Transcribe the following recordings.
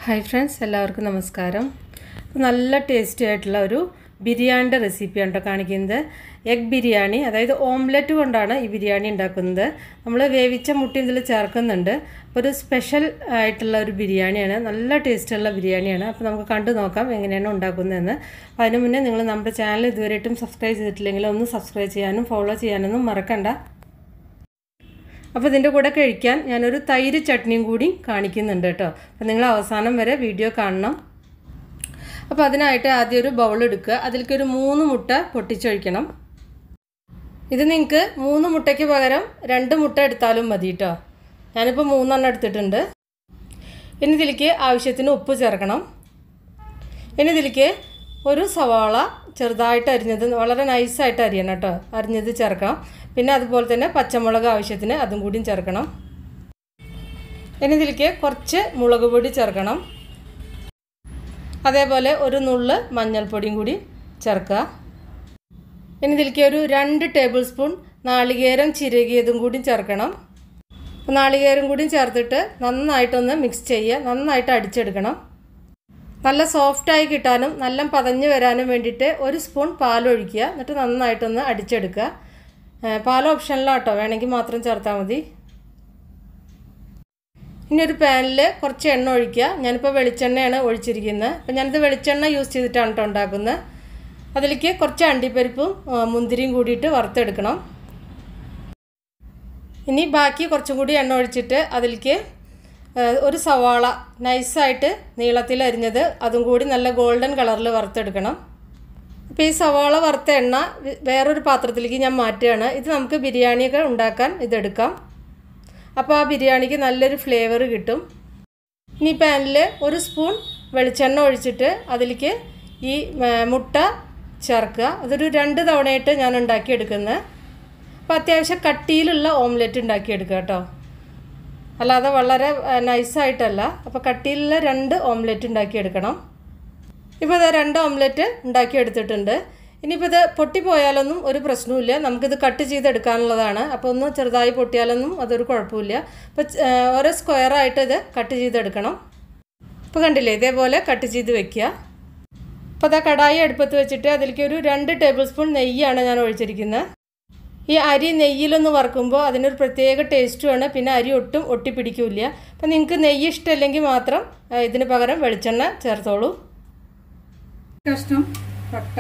hi friends എല്ലാവർക്കും നമസ്കാരം നല്ല ടേസ്റ്റി ആയിട്ടുള്ള ഒരു ബിരിയാണിയുടെ റെസിപ്പിയാണ് കേട്ടോ കാണിക്കുന്നത് എഗ് ബിരിയാണി അതായത് ഓംലെറ്റ് കൊണ്ടാണ് ഈ ബിരിയാണി ഉണ്ടാക്കുന്നത് നമ്മൾ വേവിച്ച മുട്ടി ഇതിൽ ചേർക്കുന്നുണ്ട് അപ്പോൾ ഒരു സ്പെഷ്യൽ ആയിട്ടുള്ള ഒരു ബിരിയാണിയാണ് നല്ല ടേസ്റ്റുള്ള ബിരിയാണിയാണ് അപ്പോൾ നമുക്ക് കണ്ടു നോക്കാം എങ്ങനെയാണ് ഉണ്ടാക്കുന്നതെന്ന് അപ്പോൾ അതിന് മുന്നേ നിങ്ങൾ നമ്മുടെ ചാനൽ ഇതുവരെയായിട്ടും സബ്സ്ക്രൈബ് ചെയ്തിട്ടില്ലെങ്കിൽ ഒന്ന് സബ്സ്ക്രൈബ് ചെയ്യാനും ഫോളോ ചെയ്യാനൊന്നും മറക്കണ്ട അപ്പോൾ ഇതിൻ്റെ കൂടെ കഴിക്കാൻ ഞാനൊരു തൈര് ചട്നിയും കൂടി കാണിക്കുന്നുണ്ട് കേട്ടോ അപ്പോൾ നിങ്ങൾ അവസാനം വരെ വീഡിയോ കാണണം അപ്പോൾ അതിനായിട്ട് ആദ്യം ഒരു ബൗൾ എടുക്കുക അതിലേക്ക് ഒരു മൂന്ന് മുട്ട പൊട്ടിച്ചൊഴിക്കണം ഇത് നിങ്ങൾക്ക് മൂന്ന് മുട്ടയ്ക്ക് പകരം രണ്ട് മുട്ട എടുത്താലും മതി കേട്ടോ ഞാനിപ്പോൾ മൂന്നെണ്ണം എടുത്തിട്ടുണ്ട് ഇനി ഇതിലേക്ക് ആവശ്യത്തിന് ഉപ്പ് ചേർക്കണം ഇനി ഇതിലേക്ക് ഒരു സവാള ചെറുതായിട്ട് അരിഞ്ഞത് വളരെ നൈസായിട്ട് അരിയണം കേട്ടോ അരിഞ്ഞത് ചേർക്കണം പിന്നെ അതുപോലെ തന്നെ പച്ചമുളക് ആവശ്യത്തിന് അതും കൂടിയും ചേർക്കണം ഇനി ഇതിലേക്ക് കുറച്ച് മുളക് പൊടി ചേർക്കണം അതേപോലെ ഒരു നുള്ള് മഞ്ഞൾപ്പൊടിയും കൂടി ചേർക്കുക ഇനി ഇതിലേക്ക് ഒരു രണ്ട് ടേബിൾ സ്പൂൺ നാളികേരം ചിരകിയതും കൂടി ചേർക്കണം നാളികേരം കൂടി ചേർത്തിട്ട് നന്നായിട്ടൊന്ന് മിക്സ് ചെയ്യുക നന്നായിട്ട് അടിച്ചെടുക്കണം നല്ല സോഫ്റ്റായി കിട്ടാനും നല്ല പതഞ്ഞ് വരാനും വേണ്ടിയിട്ട് ഒരു സ്പൂൺ പാലൊഴിക്കുക എന്നിട്ട് നന്നായിട്ടൊന്ന് അടിച്ചെടുക്കുക പാൽ ഓപ്ഷനിലാട്ടോ വേണമെങ്കിൽ മാത്രം ചേർത്താൽ മതി ഇനി ഒരു പാനിൽ കുറച്ച് എണ്ണ ഒഴിക്കുക ഞാനിപ്പോൾ വെളിച്ചെണ്ണയാണ് ഒഴിച്ചിരിക്കുന്നത് അപ്പം ഞാനിത് വെളിച്ചെണ്ണ യൂസ് ചെയ്തിട്ടാണ് കേട്ടോ ഉണ്ടാക്കുന്നത് അതിലേക്ക് കുറച്ച് അണ്ടിപ്പരിപ്പും മുന്തിരിയും കൂടിയിട്ട് വറുത്തെടുക്കണം ഇനി ബാക്കി കുറച്ചും കൂടി എണ്ണ ഒഴിച്ചിട്ട് അതിലേക്ക് ഒരു സവാള നൈസായിട്ട് നീളത്തിൽ അരിഞ്ഞത് അതും കൂടി നല്ല ഗോൾഡൻ കളറിൽ വറുത്തെടുക്കണം അപ്പോൾ ഈ സവാള വറുത്ത എണ്ണ വേറൊരു പാത്രത്തിലേക്ക് ഞാൻ മാറ്റുകയാണ് ഇത് നമുക്ക് ബിരിയാണിയൊക്കെ ഉണ്ടാക്കാൻ ഇതെടുക്കാം അപ്പോൾ ആ ബിരിയാണിക്ക് നല്ലൊരു ഫ്ലേവർ കിട്ടും ഇനി പാനിൽ ഒരു സ്പൂൺ വെളിച്ചെണ്ണ ഒഴിച്ചിട്ട് അതിലേക്ക് ഈ മുട്ട ചേർക്കുക അതൊരു രണ്ട് തവണയായിട്ട് ഞാൻ ഉണ്ടാക്കിയെടുക്കുന്നത് അപ്പോൾ അത്യാവശ്യം കട്ടിയിലുള്ള ഓംലെറ്റ് ഉണ്ടാക്കിയെടുക്കുക കേട്ടോ അല്ലാതെ വളരെ നൈസായിട്ടല്ല അപ്പോൾ കട്ടിയിലുള്ള രണ്ട് ഓംലെറ്റ് ഉണ്ടാക്കിയെടുക്കണം ഇപ്പോൾ ഇത് രണ്ട് ഓംലെറ്റ് ഉണ്ടാക്കിയെടുത്തിട്ടുണ്ട് ഇനിയിപ്പോൾ ഇത് പൊട്ടിപ്പോയാലൊന്നും ഒരു പ്രശ്നവുമില്ല നമുക്കിത് കട്ട് ചെയ്തെടുക്കാനുള്ളതാണ് അപ്പോൾ ഒന്ന് ചെറുതായി പൊട്ടിയാലൊന്നും അതൊരു കുഴപ്പമില്ല അപ്പോൾ ഓരോ സ്ക്വയറായിട്ട് ഇത് കട്ട് ചെയ്തെടുക്കണം ഇപ്പോൾ കണ്ടില്ലേ ഇതേപോലെ കട്ട് ചെയ്ത് വെക്കുക അപ്പോൾ അതാ കടായി അടുപ്പത്ത് വെച്ചിട്ട് അതിലേക്ക് ഒരു രണ്ട് ടേബിൾ സ്പൂൺ നെയ്യാണ് ഞാൻ ഒഴിച്ചിരിക്കുന്നത് ഈ അരി നെയ്യിലൊന്ന് വറുക്കുമ്പോൾ അതിനൊരു പ്രത്യേക ടേസ്റ്റുമാണ് പിന്നെ അരി ഒട്ടും ഒട്ടിപ്പിടിക്കില്ല അപ്പം നിങ്ങൾക്ക് നെയ്യ് ഇഷ്ടമല്ലെങ്കിൽ മാത്രം ഇതിന് പകരം വെളിച്ചെണ്ണ ചേർത്തോളൂ കഷ്ണം പട്ട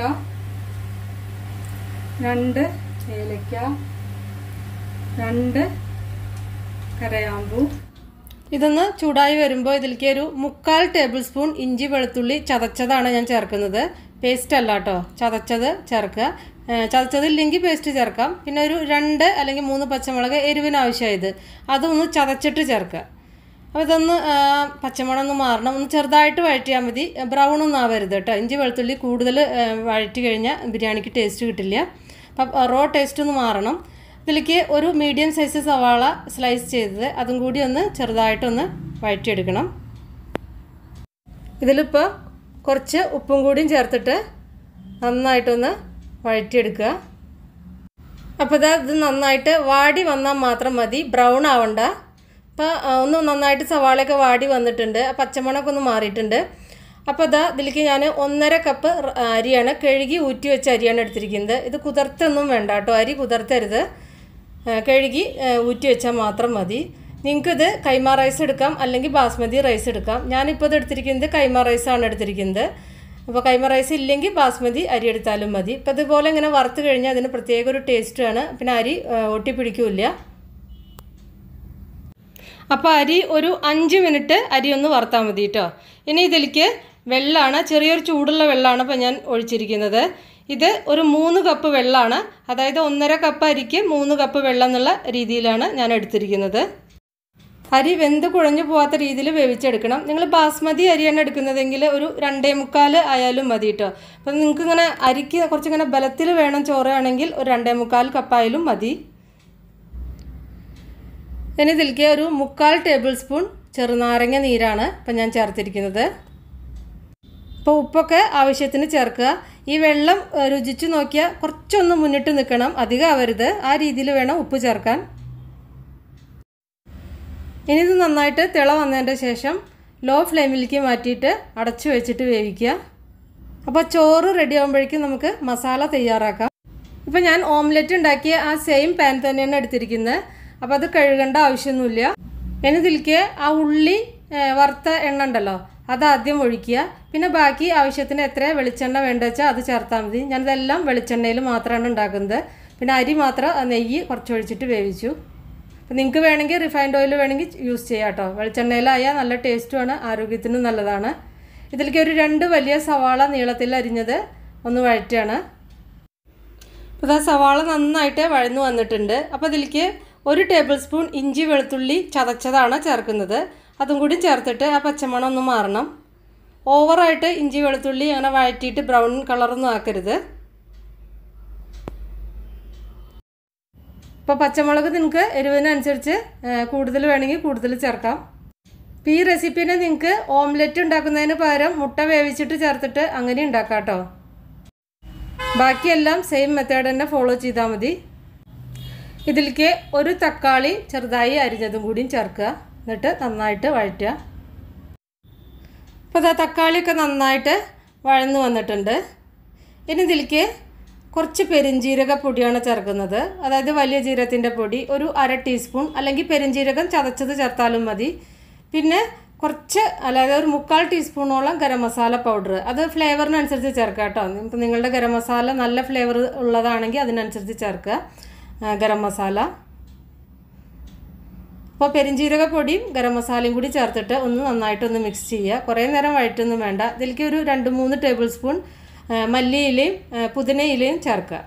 രണ്ട് ഏലക്ക രണ്ട് കരയാമ്പൂ ഇതൊന്ന് ചൂടായി വരുമ്പോൾ ഇതിലേക്ക് ഒരു മുക്കാൽ ടേബിൾ സ്പൂൺ ഇഞ്ചി വെളുത്തുള്ളി ചതച്ചതാണ് ഞാൻ ചേർക്കുന്നത് പേസ്റ്റ് അല്ല കേട്ടോ ചതച്ചത് ചേർക്കുക ചതച്ചതില്ലെങ്കിൽ പേസ്റ്റ് ചേർക്കാം പിന്നെ ഒരു രണ്ട് അല്ലെങ്കിൽ മൂന്ന് പച്ചമുളക് എരിവിന് ആവശ്യമായത് അതൊന്ന് ചതച്ചിട്ട് ചേർക്കുക അപ്പോൾ ഇതൊന്ന് പച്ചമുളക് ഒന്ന് മാറണം ഒന്ന് ചെറുതായിട്ട് വഴറ്റിയാൽ മതി ബ്രൗൺ ഒന്നും ആവരുത് കേട്ടോ ഇഞ്ചി വെളുത്തുള്ളി കൂടുതൽ വഴറ്റി കഴിഞ്ഞാൽ ബിരിയാണിക്ക് ടേസ്റ്റ് കിട്ടില്ല അപ്പം റോ ടേസ്റ്റ് ഒന്ന് മാറണം ഇതിലേക്ക് ഒരു മീഡിയം സൈസ് സവാള സ്ലൈസ് ചെയ്തത് അതും കൂടി ഒന്ന് ചെറുതായിട്ടൊന്ന് വഴറ്റിയെടുക്കണം ഇതിലിപ്പോൾ കുറച്ച് ഉപ്പും കൂടിയും ചേർത്തിട്ട് നന്നായിട്ടൊന്ന് വഴറ്റിയെടുക്കുക അപ്പോൾ ഇതാ ഇത് നന്നായിട്ട് വാടി വന്നാൽ മാത്രം മതി ബ്രൗൺ ആവണ്ട അപ്പോൾ ഒന്ന് നന്നായിട്ട് സവാളയൊക്കെ വാടി വന്നിട്ടുണ്ട് പച്ചമണമൊക്കെ ഒന്ന് മാറിയിട്ടുണ്ട് അപ്പോൾ ഇതാ ഇതിലേക്ക് ഞാൻ ഒന്നര കപ്പ് അരിയാണ് കഴുകി ഊറ്റി വെച്ച അരിയാണ് എടുത്തിരിക്കുന്നത് ഇത് കുതിർത്തൊന്നും വേണ്ട കേട്ടോ അരി കുതിർത്തരുത് കഴുകി ഊറ്റി വെച്ചാൽ മാത്രം മതി നിങ്ങൾക്കിത് കൈമ റൈസ് എടുക്കാം അല്ലെങ്കിൽ ബാസ്മതി റൈസ് എടുക്കാം ഞാനിപ്പോൾ ഇത് എടുത്തിരിക്കുന്നത് കൈമ റൈസാണ് എടുത്തിരിക്കുന്നത് അപ്പോൾ കൈമ റൈസ് ഇല്ലെങ്കിൽ ബാസ്മതി അരി എടുത്താലും മതി ഇപ്പോൾ ഇതുപോലെ ഇങ്ങനെ വറുത്ത് കഴിഞ്ഞാൽ അതിന് പ്രത്യേക ഒരു ടേസ്റ്റാണ് പിന്നെ അരി ഒട്ടിപ്പിടിക്കില്ല അപ്പോൾ അരി ഒരു അഞ്ച് മിനിറ്റ് അരി ഒന്ന് വറുത്താൽ മതി കേട്ടോ ഇനി ഇതിലേക്ക് വെള്ളമാണ് ചെറിയൊരു ചൂടുള്ള വെള്ളമാണ് ഇപ്പോൾ ഞാൻ ഒഴിച്ചിരിക്കുന്നത് ഇത് ഒരു മൂന്ന് കപ്പ് വെള്ളമാണ് അതായത് ഒന്നര കപ്പ് അരിക്ക് മൂന്ന് കപ്പ് വെള്ളം എന്നുള്ള രീതിയിലാണ് ഞാൻ എടുത്തിരിക്കുന്നത് അരി വെന്ത് കുഴഞ്ഞു പോകാത്ത രീതിയിൽ വേവിച്ചെടുക്കണം നിങ്ങൾ ബാസ്മതി അരിയാണ് എടുക്കുന്നതെങ്കിൽ ഒരു രണ്ടേ മുക്കാൽ ആയാലും മതി കേട്ടോ അപ്പം നിങ്ങൾക്ക് ഇങ്ങനെ അരിക്ക് കുറച്ചിങ്ങനെ ബലത്തിൽ വേണം ചോറാണെങ്കിൽ ഒരു രണ്ടേ മുക്കാൽ കപ്പായാലും മതി ഇനി ഇതിലേക്ക് ഒരു മുക്കാൽ ടേബിൾ സ്പൂൺ ചെറുനാരങ്ങ നീരാണ് ഇപ്പം ഞാൻ ചേർത്തിരിക്കുന്നത് അപ്പോൾ ഉപ്പൊക്കെ ആവശ്യത്തിന് ചേർക്കുക ഈ വെള്ളം രുചിച്ച് നോക്കിയാൽ കുറച്ചൊന്ന് മുന്നിട്ട് നിൽക്കണം അധികം ആവരുത് ആ രീതിയിൽ വേണം ഉപ്പ് ചേർക്കാൻ ഇനി ഇത് നന്നായിട്ട് തിള വന്നതിൻ്റെ ശേഷം ലോ ഫ്ലെയിമിലേക്ക് മാറ്റിയിട്ട് അടച്ചു വെച്ചിട്ട് വേവിക്കുക അപ്പോൾ ചോറ് റെഡി ആകുമ്പോഴേക്കും നമുക്ക് മസാല തയ്യാറാക്കാം ഇപ്പോൾ ഞാൻ ഓംലെറ്റ് ഉണ്ടാക്കിയ ആ സെയിം പാൻ തന്നെയാണ് എടുത്തിരിക്കുന്നത് അപ്പോൾ അത് കഴുകേണ്ട ആവശ്യമൊന്നുമില്ല ഇനി ഇതിലേക്ക് ആ ഉള്ളി ഏ, വറുത്ത എണ്ണ ഉണ്ടല്ലോ അത് ആദ്യം ഒഴിക്കുക പിന്നെ ബാക്കി ആവശ്യത്തിന് എത്ര വെളിച്ചെണ്ണ വേണ്ട വെച്ചാൽ അത് ചേർത്താൽ മതി ഞാനിതെല്ലാം വെളിച്ചെണ്ണയിൽ മാത്രമാണ് ഉണ്ടാക്കുന്നത് പിന്നെ അരി മാത്രം ആ നെയ്യ് കുറച്ച് ഒഴിച്ചിട്ട് വേവിച്ചു അപ്പം നിങ്ങൾക്ക് വേണമെങ്കിൽ റിഫൈൻഡ് ഓയിൽ വേണമെങ്കിൽ യൂസ് ചെയ്യാം കേട്ടോ വെളിച്ചെണ്ണയിലായാൽ നല്ല ടേസ്റ്റുമാണ് ആരോഗ്യത്തിനും നല്ലതാണ് ഇതിലേക്ക് ഒരു രണ്ട് വലിയ സവാള നീളത്തിൽ അരിഞ്ഞത് ഒന്ന് വഴറ്റുകയാണ് അപ്പോൾ ഇതാ സവാള നന്നായിട്ട് വഴന്നു വന്നിട്ടുണ്ട് അപ്പോൾ ഇതിലേക്ക് ഒരു ടേബിൾ സ്പൂൺ ഇഞ്ചി വെളുത്തുള്ളി ചതച്ചതാണ് ചേർക്കുന്നത് അതും കൂടി ചേർത്തിട്ട് ആ പച്ചമണം ഒന്ന് മാറണം ഓവറായിട്ട് ഇഞ്ചി വെളുത്തുള്ളി അങ്ങനെ വഴറ്റിയിട്ട് ബ്രൗൺ കളറൊന്നും ആക്കരുത് ഇപ്പോൾ പച്ചമുളക് നിങ്ങൾക്ക് എരിവിനനുസരിച്ച് കൂടുതൽ വേണമെങ്കിൽ കൂടുതൽ ചേർക്കാം അപ്പോൾ ഈ റെസിപ്പീനെ നിങ്ങൾക്ക് ഓംലെറ്റ് ഉണ്ടാക്കുന്നതിന് പകരം മുട്ട വേവിച്ചിട്ട് ചേർത്തിട്ട് അങ്ങനെ ഉണ്ടാക്കാം കേട്ടോ ബാക്കിയെല്ലാം സെയിം മെത്തേഡ് തന്നെ ഫോളോ ചെയ്താൽ മതി ഇതിലേക്ക് ഒരു തക്കാളി ചെറുതായി അരിഞ്ഞതും കൂടിയും ചേർക്കുക എന്നിട്ട് നന്നായിട്ട് വഴറ്റുക അപ്പോൾ ഇതാ തക്കാളിയൊക്കെ നന്നായിട്ട് വഴന്നു വന്നിട്ടുണ്ട് ഇനി ഇതിലേക്ക് കുറച്ച് പെരിഞ്ജീരക പൊടിയാണ് ചേർക്കുന്നത് അതായത് വലിയ ജീരകത്തിൻ്റെ പൊടി ഒരു അര ടീസ്പൂൺ അല്ലെങ്കിൽ പെരിഞ്ജീരകം ചതച്ചത് ചേർത്താലും മതി പിന്നെ കുറച്ച് അതായത് ഒരു മുക്കാൽ ടീസ്പൂണോളം ഗരം മസാല പൗഡർ അത് ഫ്ലേവറിനനുസരിച്ച് ചേർക്കുക കേട്ടോ ഇപ്പം നിങ്ങളുടെ ഗരം മസാല നല്ല ഫ്ലേവർ ഉള്ളതാണെങ്കിൽ അതിനനുസരിച്ച് ചേർക്കുക ആ, ഗരം മസാല അപ്പോൾ പെരിഞ്ജീരക പൊടിയും ഗരം മസാലയും കൂടി ചേർത്തിട്ട് ഒന്ന് നന്നായിട്ടൊന്ന് മിക്സ് ചെയ്യുക കുറേ നേരം വഴറ്റൊന്നും വേണ്ട ഇതിലേക്ക് ഒരു രണ്ട് മൂന്ന് ടേബിൾ സ്പൂൺ ആ, മല്ലിയിലയും ആ, പുതിനയിലയും ചേർക്കുക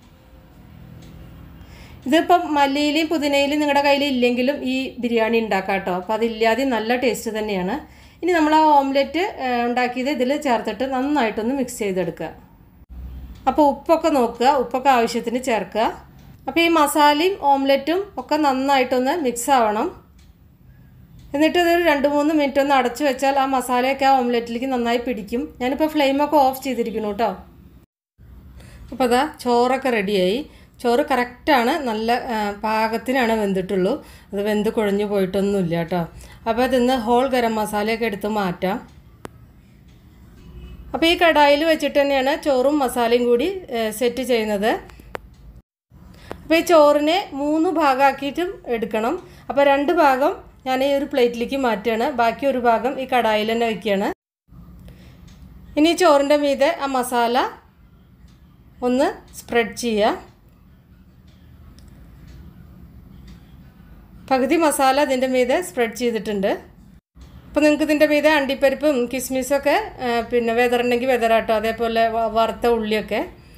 ഇതിപ്പം മല്ലിയിലയും പുതിനയിലയും നിങ്ങളുടെ കയ്യിൽ ഇല്ലെങ്കിലും ഈ ബിരിയാണി ഉണ്ടാക്കാം കേട്ടോ അപ്പോൾ അതില്ലാതെ നല്ല ടേസ്റ്റ് തന്നെയാണ് ഇനി നമ്മൾ ആ ഓംലെറ്റ് ആ, ഉണ്ടാക്കിയത് ഇതിൽ ചേർത്തിട്ട് നന്നായിട്ടൊന്ന് മിക്സ് ചെയ്തെടുക്കുക അപ്പോൾ ഉപ്പൊക്കെ നോക്കുക ഉപ്പൊക്കെ ആവശ്യത്തിന് ചേർക്കുക അപ്പോൾ ഈ മസാലയും ഓംലെറ്റും ഒക്കെ നന്നായിട്ടൊന്ന് മിക്സ് ആവണം എന്നിട്ട് ഇതൊരു രണ്ട് മൂന്ന് മിനിറ്റ് ഒന്ന് അടച്ചു വെച്ചാൽ ആ മസാലയൊക്കെ ആ ഓംലെറ്റിലേക്ക് നന്നായി പിടിക്കും ഞാനിപ്പോൾ ഫ്ലെയിമൊക്കെ ഓഫ് ചെയ്തിരിക്കുന്നു കേട്ടോ അപ്പോൾ അതാ ചോറൊക്കെ റെഡിയായി ചോറ് കറക്റ്റാണ് നല്ല ആ, പാകത്തിനാണ് വെന്തിട്ടുള്ളൂ അത് വെന്ത് കുഴഞ്ഞു പോയിട്ടൊന്നുമില്ല കേട്ടോ അപ്പോൾ അതിന്ന് ഹോൾ ഗരം മസാലയൊക്കെ എടുത്ത് മാറ്റാം അപ്പോൾ ഈ കടായിൽ വെച്ചിട്ട് തന്നെയാണ് ചോറും മസാലയും കൂടി സെറ്റ് ചെയ്യുന്നത് അപ്പോൾ ഈ ചോറിനെ മൂന്ന് ഭാഗമാക്കിയിട്ടും എടുക്കണം അപ്പോൾ രണ്ട് ഭാഗം ഞാൻ ഈ ഒരു പ്ലേറ്റിലേക്ക് മാറ്റുകയാണ് ബാക്കി ഒരു ഭാഗം ഈ കടായിൽ തന്നെ വയ്ക്കുകയാണ് ഇനി ഈ ചോറിൻ്റെ മീതെ ആ മസാല ഒന്ന് സ്പ്രെഡ് ചെയ്യുക പകുതി മസാല അതിൻ്റെ മീതെ സ്പ്രെഡ് ചെയ്തിട്ടുണ്ട് അപ്പോൾ നിങ്ങൾക്ക് ഇതിൻ്റെ മീതെ അണ്ടിപ്പരിപ്പും കിസ്മിസൊക്കെ ആ, പിന്നെ വെതറുണ്ടെങ്കിൽ വെതറാട്ടോ അതേപോലെ വ- വറുത്ത ഉള്ളിയൊക്കെ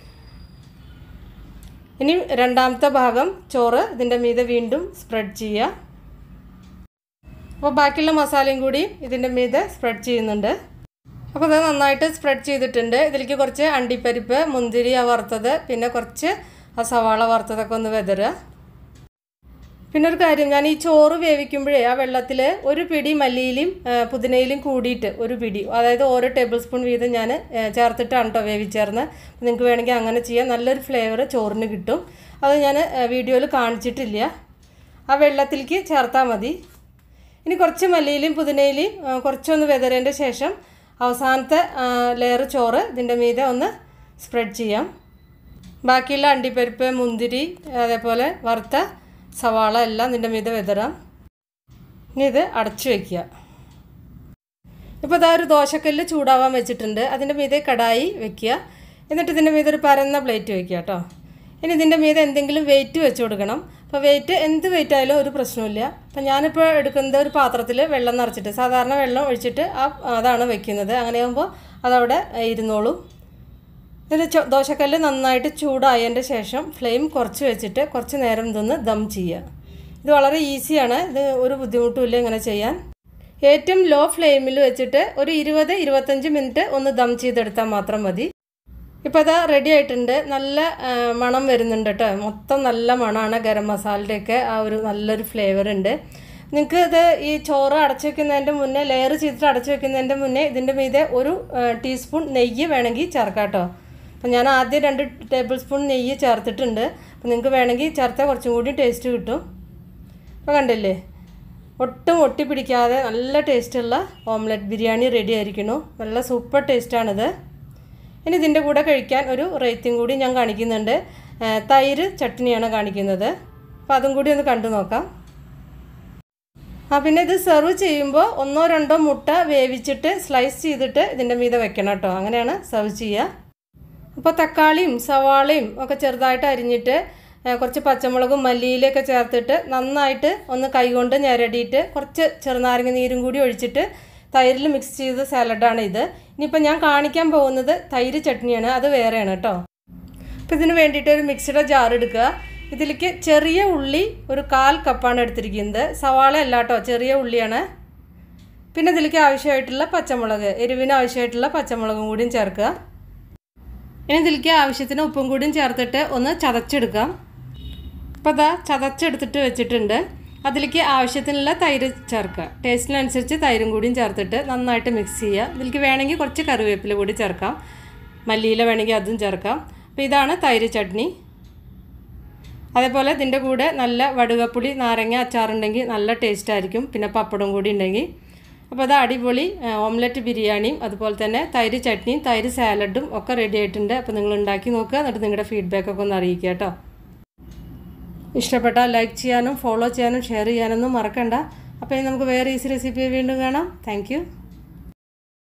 ഇനി രണ്ടാമത്തെ ഭാഗം ചോറ് ഇതിൻ്റെ മീതെ വീണ്ടും സ്പ്രെഡ് ചെയ്യുക അപ്പോൾ ബാക്കിയുള്ള മസാലയും കൂടി ഇതിൻ്റെ മീതെ സ്പ്രെഡ് ചെയ്യുന്നുണ്ട് അപ്പോൾ അത് നന്നായിട്ട് സ്പ്രെഡ് ചെയ്തിട്ടുണ്ട് ഇതിലേക്ക് കുറച്ച് അണ്ടിപ്പരിപ്പ് മുന്തിരി ആ വറുത്തത് പിന്നെ കുറച്ച് ആ സവാള വറുത്തതൊക്കെ ഒന്ന് വെതറുക പിന്നെ ഒരു കാര്യം ഞാൻ ഈ ചോറ് വേവിക്കുമ്പോഴേ ആ വെള്ളത്തിൽ ഒരു പിടി മല്ലിയിലും ആ, പുതിനയിലും കൂടിയിട്ട് ഒരു പിടി അതായത് ഓരോ ടേബിൾ സ്പൂൺ വീതം ഞാൻ ചേർത്തിട്ടാണ് കേട്ടോ വേവിച്ചേർന്ന് നിങ്ങൾക്ക് വേണമെങ്കിൽ അങ്ങനെ ചെയ്യാം നല്ലൊരു ഫ്ലേവർ ചോറിന് കിട്ടും അത് ഞാൻ വീഡിയോയിൽ കാണിച്ചിട്ടില്ല ആ വെള്ളത്തിലേക്ക് ചേർത്താൽ മതി ഇനി കുറച്ച് മല്ലിയിലും പുതിനയിലും ആ, കുറച്ചൊന്ന് വെതറേൻ്റെ ശേഷം അവസാനത്തെ ലെയർ ചോറ് ഇതിൻ്റെ മീതെ ഒന്ന് സ്പ്രെഡ് ചെയ്യാം ബാക്കിയുള്ള അണ്ടിപ്പരിപ്പ് മുന്തിരി അതേപോലെ വറുത്ത സവാള എല്ലാം ഇതിൻ്റെ മീതെ വിതറാം ഇനി ഇത് അടച്ചു വയ്ക്കുക ഇപ്പോൾ ഇതാ ഒരു ദോശക്കല്ല് ചൂടാവാൻ വെച്ചിട്ടുണ്ട് അതിൻ്റെ മീതെ കടായി വെക്കുക എന്നിട്ട് ഇതിൻ്റെ മീതെ ഒരു പരന്ന പ്ലേറ്റ് വെക്കുക കേട്ടോ ഇനി ഇതിൻ്റെ മീതെ എന്തെങ്കിലും വെയിറ്റ് വെച്ച് കൊടുക്കണം അപ്പോൾ വെയിറ്റ് എന്ത് വെയിറ്റ് ആയാലും ഒരു പ്രശ്നമില്ല അപ്പോൾ ഞാനിപ്പോൾ എടുക്കുന്നത് ഒരു പാത്രത്തിൽ വെള്ളം നിറച്ചിട്ട് സാധാരണ വെള്ളം ഒഴിച്ചിട്ട് ആ അതാണ് വെക്കുന്നത് അങ്ങനെയാകുമ്പോൾ അതവിടെ ഇരുന്നോളും ഇതിൽ ചോ- ദോശക്കല്ല് നന്നായിട്ട് ചൂടായതിൻ്റെ ശേഷം ഫ്ലെയിം കുറച്ച് വെച്ചിട്ട് കുറച്ച് നേരം ഇതൊന്ന് ദം ചെയ്യുക ഇത് വളരെ ഈസിയാണ് ഇത് ഒരു ബുദ്ധിമുട്ടുമില്ല ഇങ്ങനെ ചെയ്യാൻ ഏറ്റവും ലോ ഫ്ലെയിമിൽ വെച്ചിട്ട് ഒരു ഇരുപത് ഇരുപത്തഞ്ച് മിനിറ്റ് ഒന്ന് ദം ചെയ്തെടുത്താൽ മാത്രം മതി ഇപ്പോൾ അതാ റെഡി ആയിട്ടുണ്ട് നല്ല ആ, മണം വരുന്നുണ്ട് കേട്ടോ മൊത്തം നല്ല മണമാണ് ഗരം മസാലയുടെയൊക്കെ ആ ഒരു നല്ലൊരു ഫ്ലേവർ ഉണ്ട് നിങ്ങൾക്ക് ഇത് ഈ ചോറ് അടച്ചു വെക്കുന്നതിൻ്റെ മുന്നേ ലെയർ ചെയ്തിട്ട് അടച്ചു വെക്കുന്നതിൻ്റെ മുന്നേ ഇതിൻ്റെ മീതെ ഒരു ആ, ടീസ്പൂൺ നെയ്യ് വേണമെങ്കിൽ ചേർക്കാം കേട്ടോ അപ്പം ഞാൻ ആദ്യം രണ്ട് ടേബിൾ സ്പൂൺ നെയ്യ് ചേർത്തിട്ടുണ്ട് അപ്പം നിങ്ങൾക്ക് വേണമെങ്കിൽ ചേർത്താൽ കുറച്ചും കൂടി ടേസ്റ്റ് കിട്ടും അപ്പോൾ കണ്ടില്ലേ ഒട്ടും ഒട്ടിപ്പിടിക്കാതെ നല്ല ടേസ്റ്റുള്ള ഓംലെറ്റ് ബിരിയാണി റെഡി ആയിരിക്കുന്നു നല്ല സൂപ്പർ ടേസ്റ്റാണിത് ഇനി ഇതിൻ്റെ കൂടെ കഴിക്കാൻ ഒരു റേറ്റും കൂടി ഞാൻ കാണിക്കുന്നുണ്ട് ആ, തൈര് ചട്നിയാണ് കാണിക്കുന്നത് അപ്പോൾ അതും കൂടി ഒന്ന് കണ്ടു നോക്കാം ആ പിന്നെ ഇത് സെർവ് ചെയ്യുമ്പോൾ ഒന്നോ രണ്ടോ മുട്ട വേവിച്ചിട്ട് സ്ലൈസ് ചെയ്തിട്ട് ഇതിൻ്റെ മീതെ വെക്കണം കേട്ടോ അങ്ങനെയാണ് സെർവ് ചെയ്യുക അപ്പോൾ തക്കാളിയും സവാളയും ഒക്കെ ചെറുതായിട്ട് അരിഞ്ഞിട്ട് ആ, കുറച്ച് പച്ചമുളകും മല്ലിയിലൊക്കെ ചേർത്തിട്ട് നന്നായിട്ട് ഒന്ന് കൈകൊണ്ട് ഞെരടിയിട്ട് കുറച്ച് ചെറുനാരങ്ങ നീരും കൂടി ഒഴിച്ചിട്ട് തൈരിൽ മിക്സ് ചെയ്ത സാലഡാണ് ഇത് ഇനിയിപ്പോൾ ഞാൻ കാണിക്കാൻ പോകുന്നത് തൈര് ചട്നിയാണ് അത് വേറെയാണ് കേട്ടോ അപ്പോൾ ഇതിന് വേണ്ടിയിട്ട് ഒരു മിക്സിയുടെ ജാർ എടുക്കുക ഇതിലേക്ക് ചെറിയ ഉള്ളി ഒരു കാൽ കപ്പാണ് എടുത്തിരിക്കുന്നത് സവാള അല്ല കേട്ടോ ചെറിയ ഉള്ളിയാണ് പിന്നെ ഇതിലേക്ക് ആവശ്യമായിട്ടുള്ള പച്ചമുളക് എരിവിന് ആവശ്യമായിട്ടുള്ള പച്ചമുളകും കൂടിയും ചേർക്കുക ഇനി ഇതിലേക്ക് ആവശ്യത്തിന് ഉപ്പും കൂടിയും ചേർത്തിട്ട് ഒന്ന് ചതച്ചെടുക്കാം അപ്പോൾ അതാ ചതച്ചെടുത്തിട്ട് വെച്ചിട്ടുണ്ട് അതിലേക്ക് ആവശ്യത്തിനുള്ള തൈര് ചേർക്കുക ടേസ്റ്റിനനുസരിച്ച് തൈരും കൂടിയും ചേർത്തിട്ട് നന്നായിട്ട് മിക്സ് ചെയ്യുക ഇതിലേക്ക് വേണമെങ്കിൽ കുറച്ച് കറിവേപ്പില കൂടി ചേർക്കാം മല്ലിയില വേണമെങ്കിൽ അതും ചേർക്കാം അപ്പോൾ ഇതാണ് തൈര് ചട്നി അതേപോലെ ഇതിൻ്റെ കൂടെ നല്ല വടുകപ്പുളി നാരങ്ങ അച്ചാറുണ്ടെങ്കിൽ നല്ല ടേസ്റ്റ് ആയിരിക്കും പിന്നെ പപ്പടം കൂടി ഉണ്ടെങ്കിൽ അപ്പോൾ അത് അടിപൊളി ആ, ഓംലെറ്റ് ബിരിയാണിയും അതുപോലെ തന്നെ തൈര് ചട്നിയും തൈര് സാലഡും ഒക്കെ റെഡി ആയിട്ടുണ്ട് അപ്പോൾ നിങ്ങൾ ഉണ്ടാക്കി നോക്കുക എന്നിട്ട് നിങ്ങളുടെ ഫീഡ്ബാക്കൊക്കെ ഒന്ന് അറിയിക്കുക കേട്ടോ ഇഷ്ടപ്പെട്ടാൽ ലൈക്ക് ചെയ്യാനും ഫോളോ ചെയ്യാനും ഷെയർ ചെയ്യാനൊന്നും മറക്കണ്ട അപ്പോൾ ഇനി നമുക്ക് വേറെ ഈസി റെസിപ്പി വീണ്ടും കാണാം താങ്ക്